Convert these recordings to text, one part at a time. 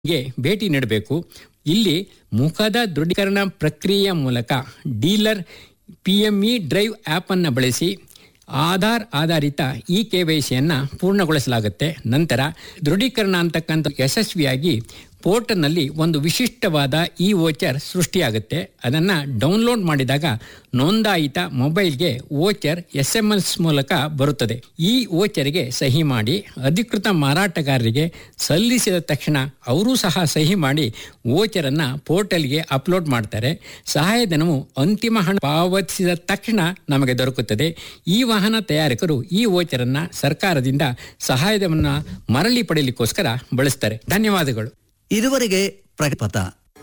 ಗೆ ಭೇಟಿ ನೀಡಬೇಕು ಇಲ್ಲಿ ಮುಖದ ದೃಢೀಕರಣ ಪ್ರಕ್ರಿಯೆಯ ಮೂಲಕ dealer P M E drive ಆ್ಯಪನ್ನು ಬಳಸಿ ಆಧಾರ್ ಆಧಾರಿತ ಇ ಕೆ ವೈ ಸಿಯನ್ನು ಪೂರ್ಣಗೊಳಿಸಲಾಗುತ್ತೆ ನಂತರ ದೃಢೀಕರಣ ಅಂತಕ್ಕಂಥ ಯಶಸ್ವಿಯಾಗಿ ಪೋರ್ಟಲ್ನಲ್ಲಿ ಒಂದು ವಿಶಿಷ್ಟವಾದ ಇ ವೋಚರ್ ಸೃಷ್ಟಿಯಾಗುತ್ತೆ ಅದನ್ನು ಡೌನ್ಲೋಡ್ ಮಾಡಿದಾಗ ನೋಂದಾಯಿತ ಮೊಬೈಲ್ಗೆ ವೋಚರ್ ಎಸ್ ಎಂ ಎಸ್ ಮೂಲಕ ಬರುತ್ತದೆ ಈ ವೋಚರ್ಗೆ ಸಹಿ ಮಾಡಿ ಅಧಿಕೃತ ಮಾರಾಟಗಾರರಿಗೆ ಸಲ್ಲಿಸಿದ ತಕ್ಷಣ ಅವರೂ ಸಹ ಸಹಿ ಮಾಡಿ ವೋಚರನ್ನು ಪೋರ್ಟಲ್ಗೆ ಅಪ್ಲೋಡ್ ಮಾಡ್ತಾರೆ ಸಹಾಯಧನವು ಅಂತಿಮ ಹಣ ಪಾವತಿಸಿದ ತಕ್ಷಣ ನಮಗೆ ದೊರಕುತ್ತದೆ ಈ ವಾಹನ ತಯಾರಕರು ಈ ವೋಚರನ್ನು ಸರ್ಕಾರದಿಂದ ಸಹಾಯಧನ ಮರಳಿ ಪಡೆಯಲಿಕ್ಕೋಸ್ಕರ ಬಳಸ್ತಾರೆ ಧನ್ಯವಾದಗಳು ಇದುವರೆಗೆ ಪ್ರಗತಿಪಥ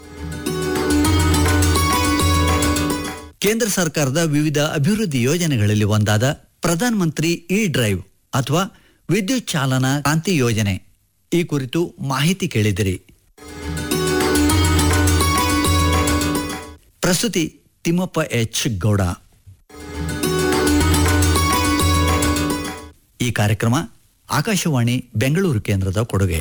ಕೇಂದ್ರ ಸರ್ಕಾರದ ವಿವಿಧ ಅಭಿವೃದ್ಧಿ ಯೋಜನೆಗಳಲ್ಲಿ ಒಂದಾದ ಪ್ರಧಾನ ಮಂತ್ರಿ ಇ ಡ್ರೈವ್ ಅಥವಾ ವಿದ್ಯುತ್ ಚಾಲನಾ ಕ್ರಾಂತಿ ಯೋಜನೆ ಈ ಕುರಿತು ಮಾಹಿತಿ ಕೇಳಿದಿರಿ ಪ್ರಸ್ತುತಿ ತಿಮ್ಮಪ್ಪ ಎಚ್ ಗೌಡ ಈ ಕಾರ್ಯಕ್ರಮ ಆಕಾಶವಾಣಿ ಬೆಂಗಳೂರು ಕೇಂದ್ರದ ಕೊಡುಗೆ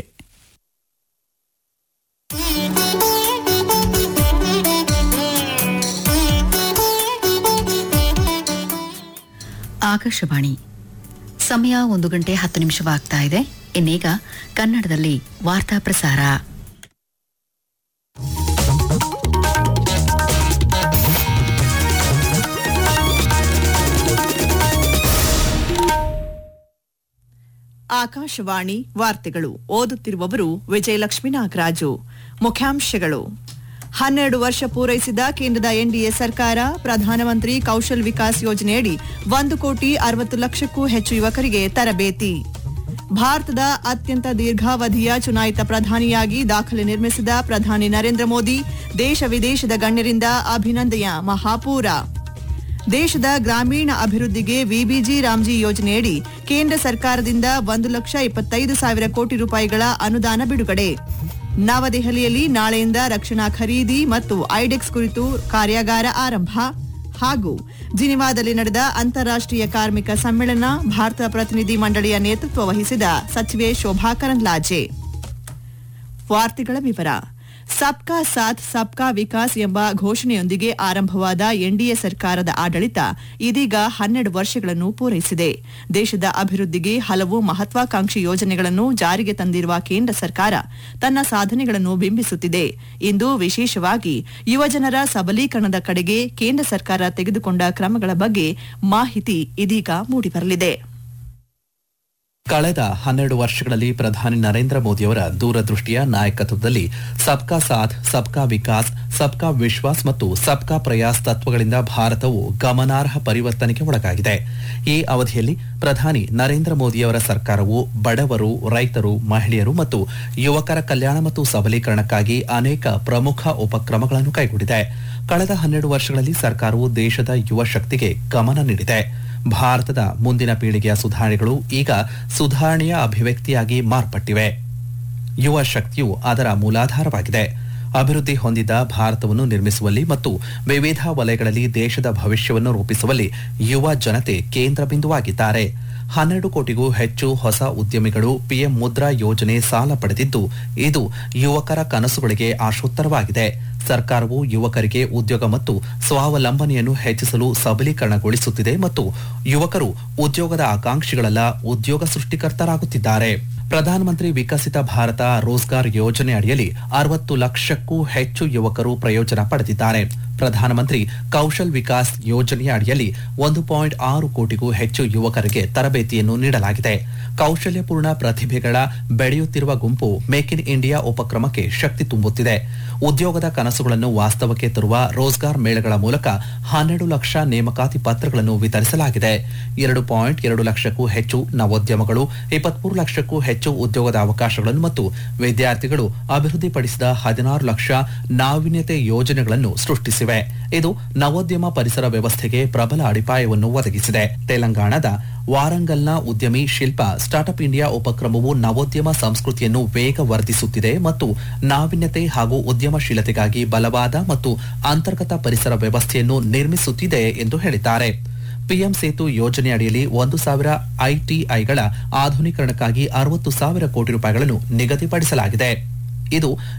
ಆಕಾಶವಾಣಿ ಸಮಯ ಒಂದು ಗಂಟೆ ಹತ್ತು ನಿಮಿಷವಾಗ್ತಾ ಇದೆ ಇನ್ನೀಗ ಕನ್ನಡದಲ್ಲಿ ವಾರ್ತಾ ಪ್ರಸಾರ ಆಕಾಶವಾಣಿ ವಾರ್ತೆಗಳು ಓದುತ್ತಿರುವವರು ವಿಜಯಲಕ್ಷ್ಮೀ ನಾಗರಾಜು ಮುಖ್ಯಾಂಶಗಳು ಹನ್ನೆರಡು ವರ್ಷ ಪೂರೈಸಿದ ಕೇಂದ್ರದ ಎನ್ಡಿಎ ಸರ್ಕಾರ ಪ್ರಧಾನಮಂತ್ರಿ ಕೌಶಲ್ ವಿಕಾಸ್ ಯೋಜನೆಯಡಿ ಒಂದು ಕೋಟಿ ಅರವತ್ತು ಲಕ್ಷಕ್ಕೂ ಹೆಚ್ಚು ಯುವಕರಿಗೆ ತರಬೇತಿ ಭಾರತದ ಅತ್ಯಂತ ದೀರ್ಘಾವಧಿಯ ಚುನಾಯಿತ ಪ್ರಧಾನಿಯಾಗಿ ದಾಖಲೆ ನಿರ್ಮಿಸಿದ ಪ್ರಧಾನಿ ನರೇಂದ್ರ ಮೋದಿ ದೇಶ ವಿದೇಶದ ಗಣ್ಯರಿಂದ ಅಭಿನಂದನೆಯ ಮಹಾಪೂರ ದೇಶದ ಗ್ರಾಮೀಣ ಅಭಿವೃದ್ಧಿಗೆ ವಿಬಿಜಿ ರಾಮ್ಜಿ ಯೋಜನೆಯಡಿ ಕೇಂದ್ರ ಸರ್ಕಾರದಿಂದ ಒಂದು ಲಕ್ಷ ಇಪ್ಪತ್ತೈದು ಸಾವಿರ ಕೋಟಿ ರೂಪಾಯಿಗಳ ಅನುದಾನ ಬಿಡುಗಡೆ ನವದೆಹಲಿಯಲ್ಲಿ ನಾಳೆಯಿಂದ ರಕ್ಷಣಾ ಖರೀದಿ ಮತ್ತು ಐಡೆಕ್ಸ್ ಕುರಿತು ಕಾರ್ಯಾಗಾರ ಆರಂಭ ಹಾಗೂ ಜಿನಿವಾದಲ್ಲಿ ನಡೆದ ಅಂತಾರಾಷ್ಟ್ರೀಯ ಕಾರ್ಮಿಕ ಸಮ್ಮೇಳನ ಭಾರತ ಪ್ರತಿನಿಧಿ ಮಂಡಳಿಯ ನೇತೃತ್ವ ವಹಿಸಿದ ಸಚಿವೆ ಶೋಭಾ ಕರಂದ್ಲಾಜೆ ವಾರ್ತೆಗಳ ವಿವರ ಸಬ್ಕಾ ಸಾಥ್ ಸಬ್ಕಾ ವಿಕಾಸ್ ಎಂಬ ಘೋಷಣೆಯೊಂದಿಗೆ ಆರಂಭವಾದ ಎನ್ಡಿಎ ಸರ್ಕಾರದ ಆಡಳಿತ ಇದೀಗ ಹನ್ನೆರಡು ವರ್ಷಗಳನ್ನು ಪೂರೈಸಿದೆ ದೇಶದ ಅಭಿವೃದ್ಧಿಗೆ ಹಲವು ಮಹತ್ವಾಕಾಂಕ್ಷಿ ಯೋಜನೆಗಳನ್ನು ಜಾರಿಗೆ ತಂದಿರುವ ಕೇಂದ್ರ ಸರ್ಕಾರ ತನ್ನ ಸಾಧನೆಗಳನ್ನು ಬಿಂಬಿಸುತ್ತಿದೆ ಇಂದು ವಿಶೇಷವಾಗಿ ಯುವಜನರ ಸಬಲೀಕರಣದ ಕಡೆಗೆ ಕೇಂದ್ರ ಸರ್ಕಾರ ತೆಗೆದುಕೊಂಡ ಕ್ರಮಗಳ ಬಗ್ಗೆ ಮಾಹಿತಿ ಇದೀಗ ಮೂಡಿಬರಲಿದೆ ಕಳೆದ ಹನ್ನೆರಡು ವರ್ಷಗಳಲ್ಲಿ ಪ್ರಧಾನಿ ನರೇಂದ್ರ ಮೋದಿಯವರ ದೂರದೃಷ್ಟಿಯ ನಾಯಕತ್ವದಲ್ಲಿ ಸಬ್ಕಾ ಸಾಥ್ ಸಬ್ಕಾ ವಿಕಾಸ್ ಸಬ್ಕಾ ವಿಶ್ವಾಸ್ ಮತ್ತು ಸಬ್ಕಾ ಪ್ರಯಾಸ್ ತತ್ವಗಳಿಂದ ಭಾರತವು ಗಮನಾರ್ಹ ಪರಿವರ್ತನೆಗೆ ಒಳಗಾಗಿದೆ ಈ ಅವಧಿಯಲ್ಲಿ ಪ್ರಧಾನಿ ನರೇಂದ್ರ ಮೋದಿಯವರ ಸರ್ಕಾರವು ಬಡವರು ರೈತರು ಮಹಿಳೆಯರು ಮತ್ತು ಯುವಕರ ಕಲ್ಯಾಣ ಮತ್ತು ಸಬಲೀಕರಣಕ್ಕಾಗಿ ಅನೇಕ ಪ್ರಮುಖ ಉಪಕ್ರಮಗಳನ್ನು ಕೈಗೊಂಡಿದೆ ಕಳೆದ ಹನ್ನೆರಡು ವರ್ಷಗಳಲ್ಲಿ ಸರ್ಕಾರವು ದೇಶದ ಯುವ ಶಕ್ತಿಗೆ ಗಮನ ನೀಡಿದೆ ಭಾರತದ ಮುಂದಿನ ಪೀಳಿಗೆಯ ಸುಧಾರಣೆಗಳು ಈಗ ಸುಧಾರಣೆಯ ಅಭಿವ್ಯಕ್ತಿಯಾಗಿ ಮಾರ್ಪಟ್ಟಿವೆ ಯುವ ಶಕ್ತಿಯು ಅದರ ಮೂಲಾಧಾರವಾಗಿದೆ ಅಭಿವೃದ್ಧಿ ಹೊಂದಿದ ಭಾರತವನ್ನು ನಿರ್ಮಿಸುವಲ್ಲಿ ಮತ್ತು ವಿವಿಧ ವಲಯಗಳಲ್ಲಿ ದೇಶದ ಭವಿಷ್ಯವನ್ನು ರೂಪಿಸುವಲ್ಲಿ ಯುವ ಜನತೆ ಕೇಂದ್ರ ಬಿಂದುವಾಗಿದ್ದಾರೆ ಹನ್ನೆರಡು ಕೋಟಿಗೂ ಹೆಚ್ಚು ಹೊಸ ಉದ್ಯಮಿಗಳು ಪಿಎಂ ಮುದ್ರಾ ಯೋಜನೆ ಸಾಲ ಪಡೆದಿದ್ದು ಇದು ಯುವಕರ ಕನಸುಗಳಿಗೆ ಆಶೋತ್ತರವಾಗಿದೆ ಸರ್ಕಾರವು ಯುವಕರಿಗೆ ಉದ್ಯೋಗ ಮತ್ತು ಸ್ವಾವಲಂಬನೆಯನ್ನು ಹೆಚ್ಚಿಸಲು ಸಬಲೀಕರಣಗೊಳಿಸುತ್ತಿದೆ ಮತ್ತು ಯುವಕರು ಉದ್ಯೋಗದ ಆಕಾಂಕ್ಷಿಗಳಲ್ಲ ಉದ್ಯೋಗ ಸೃಷ್ಟಿಕರ್ತರಾಗುತ್ತಿದ್ದಾರೆ ಪ್ರಧಾನಮಂತ್ರಿ ವಿಕಸಿತ ಭಾರತ ರೋಜ್ಗಾರ್ ಯೋಜನೆ ಅಡಿಯಲ್ಲಿ ಅರವತ್ತು ಲಕ್ಷಕ್ಕೂ ಹೆಚ್ಚು ಯುವಕರು ಪ್ರಯೋಜನ ಪಡೆದಿದ್ದಾರೆ ಪ್ರಧಾನಮಂತ್ರಿ ಕೌಶಲ್ ವಿಕಾಸ್ ಯೋಜನೆಯ ಅಡಿಯಲ್ಲಿ ಒಂದು ಪಾಯಿಂಟ್ ಆರು ಕೋಟಿಗೂ ಹೆಚ್ಚು ಯುವಕರಿಗೆ ತರಬೇತಿಯನ್ನು ನೀಡಲಾಗಿದೆ ಕೌಶಲ್ಯಪೂರ್ಣ ಪ್ರತಿಭೆಗಳ ಬೆಳೆಯುತ್ತಿರುವ ಗುಂಪು ಮೇಕ್ ಇನ್ ಇಂಡಿಯಾ ಉಪಕ್ರಮಕ್ಕೆ ಶಕ್ತಿ ತುಂಬುತ್ತಿದೆ ಉದ್ಯೋಗದ ಕನಸುಗಳನ್ನು ವಾಸ್ತವಕ್ಕೆ ತರುವ ರೋಜ್ಗಾರ್ ಮೇಳಗಳ ಮೂಲಕ ಹನ್ನೆರಡು ಲಕ್ಷ ನೇಮಕಾತಿ ಪತ್ರಗಳನ್ನು ವಿತರಿಸಲಾಗಿದೆ ಎರಡು ಪಾಯಿಂಟ್ ಎರಡು ಲಕ್ಷಕ್ಕೂ ಹೆಚ್ಚು ನವೋದ್ಯಮಗಳು ಇಪ್ಪತ್ಮೂರು ಲಕ್ಷಕ್ಕೂ ಹೆಚ್ಚು ಉದ್ಯೋಗದ ಅವಕಾಶಗಳನ್ನು ಮತ್ತು ವಿದ್ಯಾರ್ಥಿಗಳು ಅಭಿವೃದ್ಧಿಪಡಿಸಿದ ಹದಿನಾರು ಲಕ್ಷ ನಾವೀನ್ಯತೆ ಯೋಜನೆಗಳನ್ನು ಸೃಷ್ಟಿಸಿವೆ ಇದು ನವೋದ್ಯಮ ಪರಿಸರ ವ್ಯವಸ್ಥೆಗೆ ಪ್ರಬಲ ಅಡಿಪಾಯವನ್ನು ಒದಗಿಸಿದೆ ತೆಲಂಗಾಣದ ವಾರಂಗಲ್ನ ಉದ್ಯಮಿ ಶಿಲ್ಪ ಸ್ಟಾರ್ಟ್ಅಪ್ ಇಂಡಿಯಾ ಉಪಕ್ರಮವು ನವೋದ್ಯಮ ಸಂಸ್ಕೃತಿಯನ್ನು ವೇಗವರ್ಧಿಸುತ್ತಿದೆ ಮತ್ತು ನಾವೀನ್ಯತೆ ಹಾಗೂ ಉದ್ಯಮಶೀಲತೆಗಾಗಿ ಬಲವಾದ ಮತ್ತು ಅಂತರ್ಗತ ಪರಿಸರ ವ್ಯವಸ್ಥೆಯನ್ನು ನಿರ್ಮಿಸುತ್ತಿದೆ ಎಂದು ಹೇಳಿದ್ದಾರೆ ಪಿಎಂ ಸೇತು ಯೋಜನೆ ಅಡಿಯಲ್ಲಿ ಒಂದು ಸಾವಿರ ಐಟಿಐಗಳ ಆಧುನೀಕರಣಕ್ಕಾಗಿ ಅರವತ್ತು ಸಾವಿರ ಕೋಟಿ ರೂಪಾಯಿಗಳನ್ನು ನಿಗದಿಪಡಿಸಲಾಗಿದೆ ಇದು